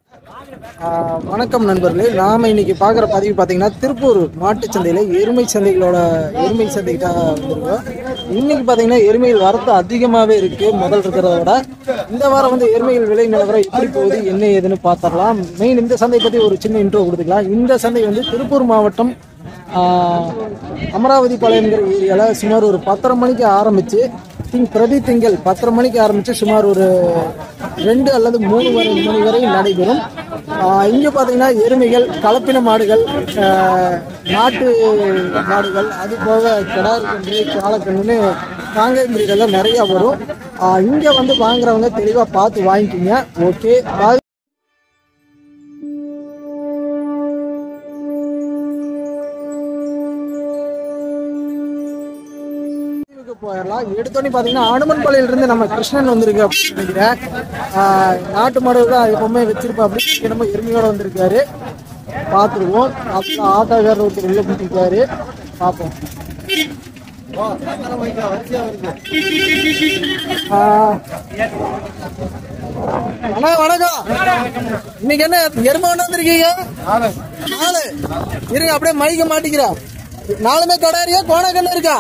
ஆஹ் வணக்கம் நண்பர்களே நாம இன்னைக்கு பார்க்குற பதிவு பார்த்தீங்கன்னா திருப்பூர் மாட்டுச் சந்தையில் எருமை சந்தைகளோட எருமை சந்தைக்கு தான் வந்திருக்கோம் இன்னைக்கு பார்த்தீங்கன்னா எருமைகள் வரத்து அதிகமாகவே இருக்கு முதல் இருக்கிறத விட இந்த வாரம் வந்து எருமைகள் விலை நிலவரம் எப்படி போகுது என்ன ஏதுன்னு பார்த்துடலாம் மெயின் இந்த சந்தை பற்றி ஒரு சின்ன இன்ட்ரோ கொடுத்துக்கலாம் இந்த சந்தை வந்து திருப்பூர் மாவட்டம் ஆஹ், அமராவதி பாளையங்கிற ஏரியாவில் சுமார் ஒரு பத்தரை மணிக்கு ஆரம்பித்து திங் பிரதி திங்கள் பத்தரை மணிக்கு ஆரம்பித்து சுமார் ஒரு ரெண்டு அல்லது மூணு வரை மணி வரை நடைபெறும் இங்கே பார்த்தீங்கன்னா எருமைகள் கலப்பின மாடுகள் ஆஹ், நாட்டு மாடுகள் அது போக கிடாரி கன்று காலக்கண்ணுன்னு காங்கை முறைகள்லாம் நிறையா வரும் இங்கே வந்து வாங்குறவங்க தெளிவாக பார்த்து வாங்கிக்கிங்க ஓகே பதிவுக்கு போயிடலாம் எடுத்தோடனே பார்த்தீங்கன்னா அனுமன்பாளையில இருந்து நம்ம கிருஷ்ணன் வந்திருக்கு அப்படின்னு நினைக்கிறேன் ஆஹ் நாட்டு மாடு தான் எப்பவுமே வச்சிருப்பா அப்படின்னு நம்ம எருமையோட வந்திருக்காரு பார்த்துருவோம் அப்புறம் ஆட்டோக்காரர் ஒருத்தர் வெளில கூட்டிருக்காரு பார்ப்போம் ஆஹ் அண்ணா வணக்கம் இன்னைக்கு என்ன எருமை ஒண்ணு வந்திருக்கீங்க நாலு இருங்க அப்படியே மைக்க மாட்டிக்கிறா நாலுமே கடாரியா கோணக்கண்ணு இருக்கா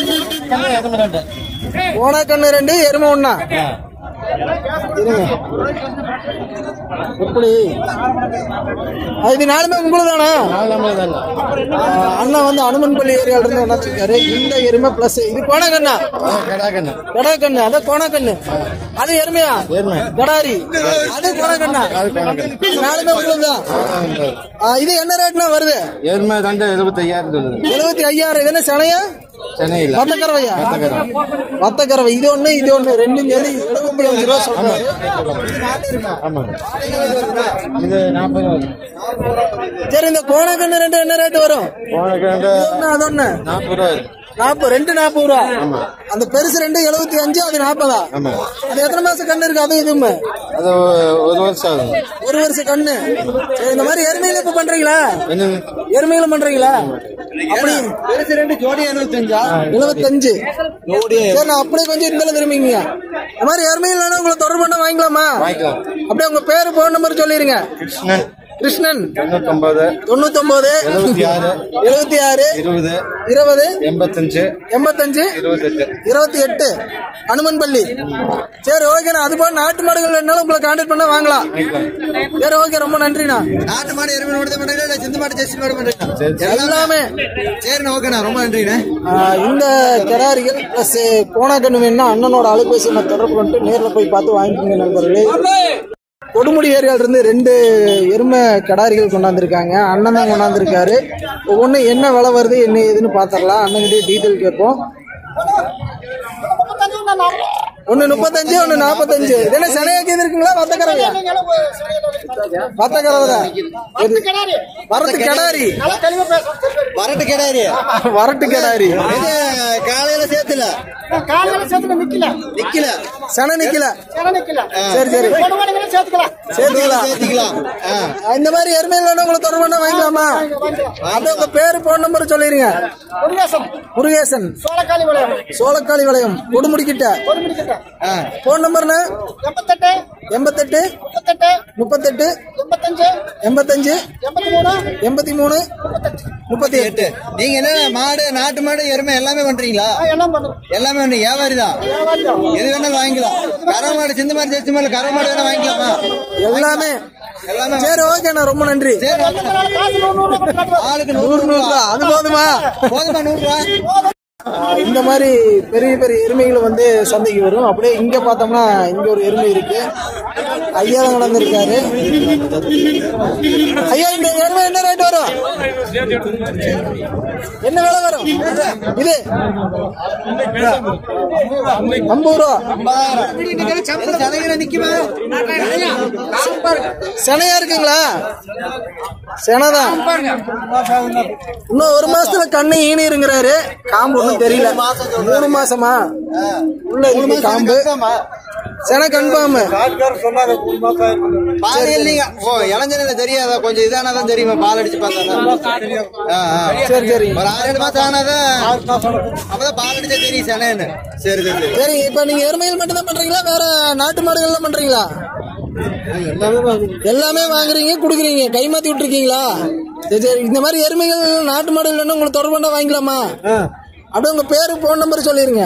கோணக்கண்ணு ரெண்டு எருமை ஒண்ணா இருங்க எப்படி ஆ, இது நாலுமே உங்களுதானா ஆஹ் அண்ணன் வந்து அனுமன்பள்ளி ஏரியால இருந்து வந்திருக்காரு இந்த எருமை பிளஸ் இது கோணக்கண்ணா கடாக்கண்ணு அதான் கோணக்கண்ணு அது எருமையா கடாரி அது கோணக்கண்ணா நாலுமே உங்களுதான் ஆ, இது என்ன ரேட்னா வருது எருமை தண்டை எழுபத்தையாயிரம் சொல்லுது எழுபத்தி ஐயாயிரம் இது என்ன சனையா சென்னையில் வத்தக்கரவையா வத்தக்கரவை இது ஒண்ணு இது ஒண்ணு ரெண்டும் சேர்ந்து எழுபத்தி அஞ்சு ரூபா சொல்றாரு ஆமாங்க இது நாற்பது ரூபா சரி இந்த கோணக்கண்ணு ரெண்டு என்ன ரேட் வரும் உனக்கு ரெண்டு இது ஒண்ணு அது ஒண்ணு நாற்பது ரூபா நாற்பது ரெண்டு நாற்பது ரூபா அந்த பெருசு ரெண்டு எழுபத்தி அஞ்சு அது நாற்பதா ஆமா அது எத்தனை மாசம் கண்ணு இருக்கு அது இதுவுமே அது ஒ- ஒரு வருஷம் ஆகுது ஒரு வருஷம் கண்ணு சரி இந்த மாதிரி எருமையில இப்ப பண்றீங்களா என்ன எருமையில பண்றீங்களா அப்படி பெருசு ரெண்டு ஜோடி எழுபத்தஞ்சா எழுபத்தஞ்சு சரி நான் அப்படியே கொஞ்சம் இருந்தாலும் திரும்பிங்க இந்த மாதிரி எருமையில் வேணா உங்களை தொடர்பு பண்ண வாங்கிக்கலாமா வாங்கிக்கலாம் அப்படியே உங்க பேரு போன் நம்பர் சொல்லிருங்க கிருஷ்ணன் கிருஷ்ணன் தொண்ணூத்தொன்பது தொண்ணூத்தொன்பது எழுபத்தி ஆறு எழுபத்தி ஆறு இருபது இருபது எண்பத்தஞ்சு எண்பத்தஞ்சு இருபத்தெட்டு இருபத்தி எட்டு அனுமன்பள்ளி சரி ஓகேண்ணா அது போல நாட்டு மாடுகள் வேணாலும் உங்களை கான்டாக்ட் பண்ண வாங்கலாம் சரி ஓகே ரொம்ப நன்றிண்ணா நாட்டு மாடு எருமை மாடு தான் பண்றீங்களா இல்ல சிந்து மாடு ஜெர்சி மாடு பண்றீங்களா சரி எல்லாமே சரிண்ணா ஓகேண்ணா ரொம்ப நன்றிண்ணே ஆஹ் இந்த கிடாரிகள் பிளஸ் கோணக்கண்ணு வேணும்னா அண்ணனோட அலைபேசி நான் தொடர்பு கொண்டு நேர்ல போய் பார்த்து வாங்கிக்கோங்க நண்பர்களே கொடுமுடி ஏரியால இருந்து ரெண்டு எருமை கடாரிகள் கொண்டாந்துருக்காங்க அண்ணன் தான் கொண்டாந்துருக்காரு ஒவ்வொன்றும் என்ன விலை வருது என்ன ஏதுன்னு பார்த்துடலாம் அண்ணன்கிட்ட டீட்டெயில் கேட்போம் ஒன்னு முப்பத்தஞ்சு ஒன்னு நாற்பத்தஞ்சு இதென்ன சனையாக்கி இருக்குங்களா வத்தக்கரவையா வத்தக்கரவை தான் இது வரட்டு கிடாரி வரட்டு கிடையாது வரட்டு கிடாரி இது காலையில சேர்த்துல காலையில சேர்த்துல நிக்கல நிக்கல சனை நிக்கல சில நிக்கல சரி சரி கொடுமணிகளை சேர்த்துக்கலாம் சேர்த்துக்கலாம் சேர்த்திக்கலாம் ஆ. இந்த மாதிரி எருமையில் வேணும் உங்களை தொடர்பு பண்ண வாங்கிக்கலாமா அப்படியே உங்க பேரு போன் நம்பர் சொல்லிருங்க முருகேசன் முருகேசன் சோழக்காளி விளையாடு சோளக்காளி வளையம் கொடுமுடிக்கிட்ட ஒரு மணிக்கிட்ட ஆ. போன் நம்பர்னா எண்பத்தெட்டு எண்பத்தெட்டு முப்பத்தெட்டு முப்பத்தெட்டு எண்பத்தஞ்சு எண்பத்தஞ்சு எண்பத்தி மூணு எண்பத்தி மூணு முப்பத்தி எட்டு நீங்க என்ன மாடு நாட்டு மாடு எருமை எல்லாமே பண்றீங்களா எல்லாம் பண்ணுறோம் எல்லாமே பண்ணி வியாபாரி தான் எது வேணாலும் வாங்கிக்கலாம் கரை மாடு சிந்து மாடு ஜெர்சி மாடு கரை மாடு வேணா வாங்கிக்கலாமா எல்லாமே எல்லாமே சரி ஓகேண்ணா ரொம்ப நன்றி சரி காசு நூறு நூறு கட்டுறோம். ஆளுக்கு நூறு நூறு நூறு ரூபா ரூபா அது போதுமா போதுமா நூறு ரூபா ஆஹ் இந்த மாதிரி பெரிய பெரிய எருமைகள் வந்து சந்தைக்கு வரும் அப்படியே இங்க பார்த்தோம்னா இங்க ஒரு எருமை இருக்கு ஐயா தான் நடந்திருக்காரு ஐயா இந்த எருமை என்ன ரேட் வரும் என்ன விலை வரும் இது ஐம்பது ரூபா சதைகளை நிக்குமா செனையா இருக்குங்களா செனைதான் இன்னும் ஒரு மாசத்துல கண்ணு ஈனிருங்கிறாரு காம்பு ஒண்ணும் தெரியல மூணு மாசமா உள்ள இருக்கு காம்பு சென கன்ஃபார்ம் பால் இல்லைங்க ஓ இளஞ்சனில தெரியாதா கொஞ்சம் இதானாதான் தெரியுமா பால் அடிச்சு பார்த்தா சரி சரி ஒரு ஆறு ஏழு மாசம் ஆனாதான் அப்பதான் பால் அடிச்சா தெரியும் செனன்னு சரி சரி சரி சரி இப்ப நீங்க எருமைகள் மட்டும் தான் பண்றீங்களா வேற நாட்டு மாடுகள்லாம் பண்றீங்களா எல்லாமே வாங்குறீங்க கொடுக்குறீங்க கை மாத்தி விட்டுருக்கீங்களா சரி சரி இந்த மாதிரி எருமைகள் நாட்டு மாடு இல்லைன்னா உங்களுக்கு தொடர்பு கொண்டா வாங்கிக்கலாமா அப்படியே உங்க பேரு போன் நம்பர் சொல்லிருங்க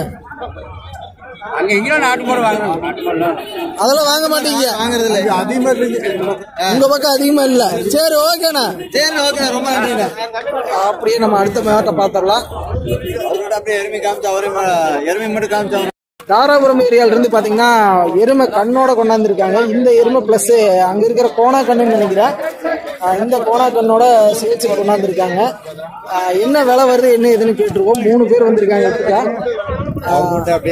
அங்க எங்கேயும் நாட்டு மாடு வாங்குறாங்க அதெல்லாம் வாங்க மாட்டீங்க வாங்குறது இல்ல அதிகமா உங்க பக்கம் அதிகமா இல்ல சரி ஓகேண்ணா சரி ஓகே ரொம்ப நன்றிண்ணா அப்படியே நம்ம அடுத்த மேட்டை பாத்திரலாம் அவரோட அப்படியே எருமை காமிச்சு அவரே ம- எருமை மட்டும் காமிச்சு தாராபுரம் ஏரியால இருந்து பாத்தீங்கன்னா எருமை கண்ணோட கொண்டாந்துருக்காங்க இந்த எருமை பிளஸ் அங்க இருக்கிற கோணா கண்ணுன்னு நினைக்கிறேன் ஆஹ் இந்த கோணா கண்ணோட சேர்த்து கொண்டாந்துருக்காங்க ஆஹ் என்ன விலை வருது என்ன ஏதுன்னு கேட்டுருவோம் மூணு பேர் வந்திருக்காங்க ஒட்டுக்கா. ஆஹ் அப்படியே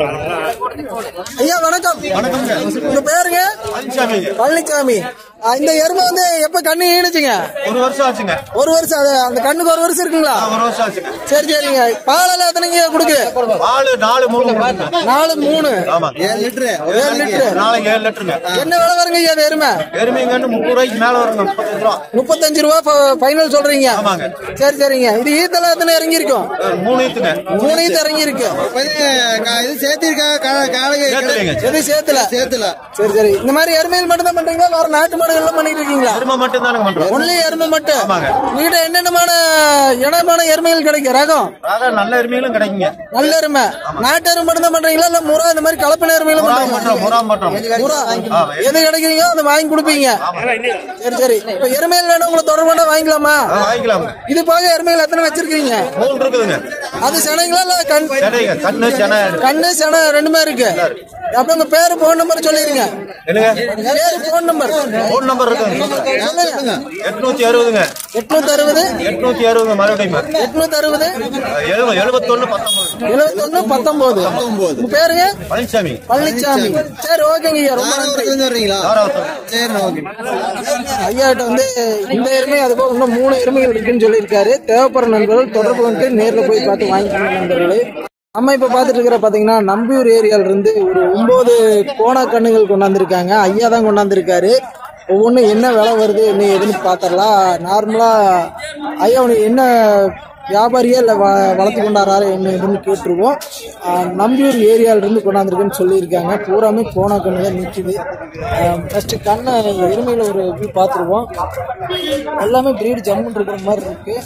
ஐயா வணக்கம் உங்க பேருங்க பழனிசாமி ஆஹ் இந்த எருமை வந்து எப்ப கண்ணு ஈடுச்சுங்க ஒரு வருஷம் ஆச்சுங்க ஒரு வருஷம் அது அந்த கண்ணுக்கு ஒரு வருஷம் இருக்குங்களா ஒரு வருஷம் ஆச்சுங்க சரி சரிங்க பாலெல்லாம் எத்தனைங்க கொடுக்குது பால் நாலு மூணு கொடுக்குங்க. நாலு மூணு ஆமாங்க ஏழு லிட்டரு ஏழு லிட்டரு நாளைக்கு ஏழு லிட்டருங்க என்ன விலை வருங்க ஐயா அந்த எருமை எருமைங்கன்னு முப்பது ரூபாய்க்கு மேல வருங்க முப்பத்தஞ்சு ரூபா முப்பத்தஞ்சு ரூபா ஃபைனல் சொல்றீங்க ஆமாங்க. சரி சரிங்க இது ஈத்தெல்லாம் எத்தனை இறங்கி இருக்கும் ஒரு மூணு ஈத்துங்க மூணு ஈத்து இறங்கி இருக்கு இது சேர்த்திருக்கா காலகை சேர்த்துலைங்க எது சேர்த்துல சேர்த்துல சரி சரி இந்த மாதிரி எருமையில் மட்டும் தான் பண்றீங்களா வேற நாட்டு மாடுகள் எல்லாம் பண்ணிட்டு இருக்கீங்களா எருமை மட்டும் தானுங்க பண்றோம் ஒன்லி எருமை மட்டும் ஆமாங்க. வீடு என்னென்னமான இனமான எருமைகள் கிடைக்கும் ரகம் அதான் நல்ல எருமைகளும் கிடைக்குங்க நல்ல எருமை நாட்டு எருமை மட்டும் தான் பண்றீங்களா இல்ல முறா இந்த மாதிரி கலப்பின எருமைகளும் முறாம் பண்றீங்களா? பண்றோம் முறாம் பண்றோம் முறா ஆமா. எது கிடைக்கிறீங்களோ அதை வாங்கி கொடுப்பீங்க சரி சரி இப்ப எருமையில் வேணும் உங்களுக்கு தொடர்பு கொண்டா வாங்கிக்கலாமா ஆ, வாங்கிக்கலாங்க இது போக எருமைகள் எத்தனை வச்சிருக்கீங்க மூணு இருக்குதுங்க அது சென்னைங்களா இல்ல கண் சரிங்க கண்ணு சென்னை கண்ணு சென ரெண்டுமே இருக்கு அப்ப உங்க பேரு போன் நம்பர் சொல்லிருங்க என்னங்க பேரு போன் நம்பர் ஃபோன் நம்பர் இருக்குங்க சொல்லுங்க எட்நூத்தி அறுபதுங்க எட்நூத்தி அறுபது எட்நூத்தி அறுபதுங்க மறுபடியும் எட்நூத்தி அறுபது எழுபது எழுபத்தொன்னு பத்தொன்பது எழுபத்தொன்னு பத்தொன்பது உங்க பேருங்க பழனிசாமி பழனிசாமி சரி ஓகேங்க ஐயா ரொம்ப நன்றி தாராபுரத்துல வர்றீங்களா தாராபுரம் சரி ஓகே ஐயாட்ட வந்து இந்த எருமை அது போக இன்னும் மூணு எருமைகள் இருக்குன்னு சொல்லியிருக்காரு தேவைப்படுற நண்பர்கள் தொடர்பு கொண்டு நேர்ல போய் பார்த்து வாங்கிக்கணும் நண்பர்களே நம்ம இப்ப பார்த்துட்டு இருக்கிற பாத்தீங்கன்னா நம்பியூர் ஏரியால இருந்து ஒரு ஒன்பது கோணா கண்ணுகள் கொண்டாந்துருக்காங்க ஐயா தான் கொண்டாந்துருக்காரு ஒவ்வொன்றும் என்ன விலை வருது என்ன ஏதுன்னு பார்த்துடலாம் நார்மலா ஐயா உனக்கு என்ன வியாபாரியா இல்லை வ வளர்த்து கொண்டாடுறாரு என்ன ஏதுன்னு கேட்டுருவோம் ஆஹ் நம்பியூர் ஏரியால இருந்து கொண்டாந்துருக்குன்னு சொல்லியிருக்காங்க பூராமே கோணா கண்ணு தான் நிற்குது ஃபர்ஸ்ட் கண்ணை எருமையில ஒரு வியூ பார்த்துருவோம் எல்லாமே பிரீடு ஜம்முன்னு இருக்கிற மாதிரி இருக்கு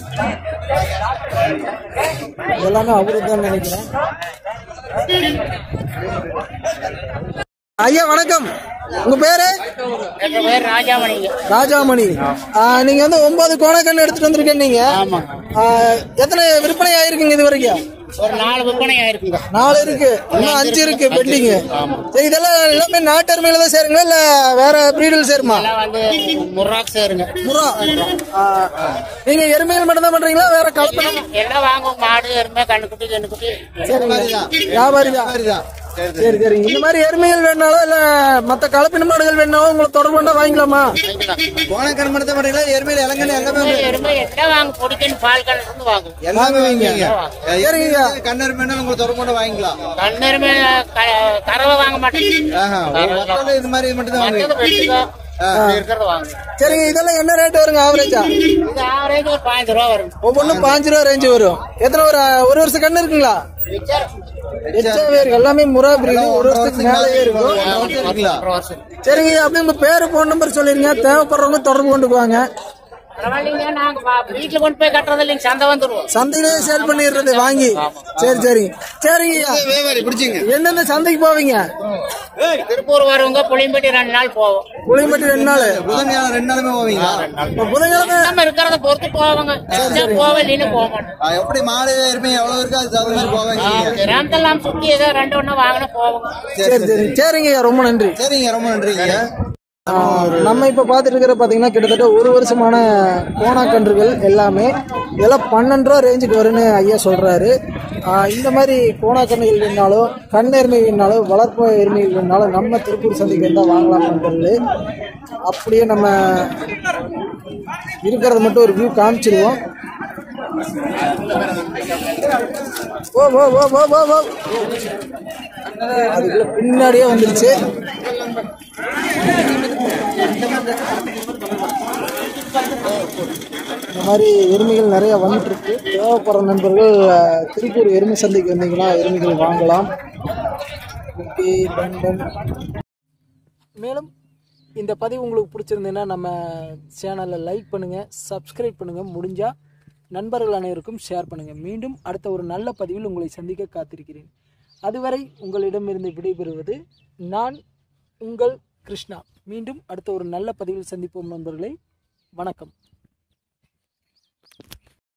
எல்லாமே அவரு தான் நினைக்கிறேன் ஐயா வணக்கம் உங்க பேரு எங்க பேர் ராஜாமணிங்க ராஜாமணி ஆ, நீங்க வந்து ஒன்பது கோணக்கண்ணு எடுத்துட்டு வந்திருக்கேன் நீங்க ஆ, எத்தனை விற்பனை ஆயிருக்குங்க இது வரைக்கும் ஒரு நாலு விற்பனை ஆயிருக்குங்க நாலு இருக்கு இன்னும் அஞ்சு இருக்கு பெண்டிங் சரி இதெல்லாம் எல்லாமே நாட்டு அருமையில தான் சேருங்களா இல்ல வேற பிரீடில் சேருமா எல்லாம் வந்து முர்ராக் சேருங்க முறா ஆ, நீங்க எருமையில் மட்டும் தான் பண்றீங்களா வேற கலப்பணம் எல்லாம் வாங்குவோம் மாடு எருமை கண்ணுக்குட்டி கண்ணுக்குட்டி சரிங்க வியாபாரி தான் சரி சரிங்க இந்த மாதிரி எருமைகள் வேணாலும் இல்ல மத்த கலப்பின மாடுகள் வேணாலும் உங்களுக்கு தொடர்பு கொண்டா வாங்கிக்கலாமா கோணக்கண் மட்டும் தான் பண்றீங்களா எருமையில இளங்கண்ணு எல்லாமே வந்து- எருமை எல்லாம் வாங்க பொடிக்கன் பால் கண்ணு இருந்து வாங்குவோம் எல்லாமே வாங்குவீங்க சரிங்க கண்ணெருமைன்னா உங்களுக்கு தொடர்பு கொண்டு வாங்கிக்கலாம் கண்ணெருமை க- கறவை வாங்க மாட்டேன் ஆஹா ஒரு வட்டால இது மாதிரி மட்டும் தான் வாங்குவீங்க மற்றது வெட்டுக்கோ இருக்கிறத வாங்குவோம் சரிங்க இதெல்லாம் என்ன ரேட் வருங்க ஆவரேஜா இது ஆவரேஜ் ஒரு பதினஞ்சு ரூபா வரும் ஒவ்வொன்றும் பாஞ்சு ரூபா ரேஞ்சு வரும் எத்தனை ஒரு ஒரு வருஷம் கண்ணு இருக்குங்களா எச்சாவே இருக்கு எல்லாமே முறா பிரீடு ஒரு வருஷத்துக்கு மேலேயே இருக்கும் இருக்குங்களா ஒரு வருஷம் சரிங்க அப்படியே உங்க பேரு போன் நம்பர் சொல்லிருங்க தேவைப்படுறவங்க தொடர்பு கொண்டுக்குவாங்க பரவாயில்லைங்க நாங்க வா- வீட்டுல கொண்டு போய் கட்டுறது இல்லைங்க சந்தை வந்துருவோம் சந்தையிலே சேல் பண்ணிடுறது வாங்கி சரி சரி சரிங்க வியாபாரி பிடிச்சிங்க எந்தெந்த சந்தைக்கு போவீங்க திருப்பூர் வருவங்க புளியம்பட்டி ரெண்டு நாள் போவோம் புளியம்பட்டி ரெண்டு நாள் புதன் வியாழன் ரெண்டு நாளுமே போவீங்களா இப்ப புதன்கிழமை நம்ம இருக்கிறத பொறுத்து போவாங்க போவோம் இல்லைன்னு போக மாட்டோம் ஆ, எப்படி மாடு எருமை எவ்வளவு இருக்கு அது தகுந்த மாதிரி போவாங்க கிராமத்தெல்லாம் சுத்தி ஏதோ ரெண்டு ஒண்ணு வாங்கினா போவோங்க சரி சரி சரிங்க ரொம்ப நன்றி சரிங்க ரொம்ப நன்றிங்க ஆ, நம்ம இப்ப பாத்துட்டு இருக்கிற பாத்தீங்கன்னா கிட்டத்தட்ட ஒரு வருஷமான கோணாக்கன்றுகள் எல்லாமே இதெல்லாம் பன்னெண்டு ரூபா ரேஞ்சுக்கு வரும்னு ஐயா சொல்றாரு ஆ, இந்த மாதிரி கோணாக்கன்றுகள் வேணாலும் கண் எருமை வேணாலும் வளர்ப்பு எருமைகள் வேணாலும் நம்ம திருப்பூர் சந்தைக்கு வந்தால் வாங்கலாம் நண்பர்களே அப்படியே நம்ம இருக்கிறத மட்டும் ஒரு வியூ காமிச்சிருவோம் ஓ ஓ ஓ ஓ ஓ ஓ அதுக்குள்ள பின்னாடியே வந்துருச்சு இந்த மாதிரி எருமைகள் நிறைய வந்துட்டு இருக்கு தேவைப்படுற நண்பர்கள் அஹ், திருப்பூர் எருமை சந்தைக்கு வந்தீங்கன்னா எருமைகள் வாங்கலாம் ஓகே, டன், டன். மேலும் இந்த பதிவு உங்களுக்கு பிடிச்சிருந்ததுன்னா நம்ம சேனலை லைக் பண்ணுங்கள் சப்ஸ்கிரைப் பண்ணுங்கள் முடிஞ்சால் நண்பர்கள் அனைவருக்கும் ஷேர் பண்ணுங்கள் மீண்டும் அடுத்த ஒரு நல்ல பதிவில் உங்களை சந்திக்க காத்திருக்கிறேன் அதுவரை உங்களிடமிருந்து விடைபெறுவது நான் உங்கள் கிருஷ்ணா மீண்டும் அடுத்த ஒரு நல்ல பதிவில் சந்திப்போம் நண்பர்களே வணக்கம்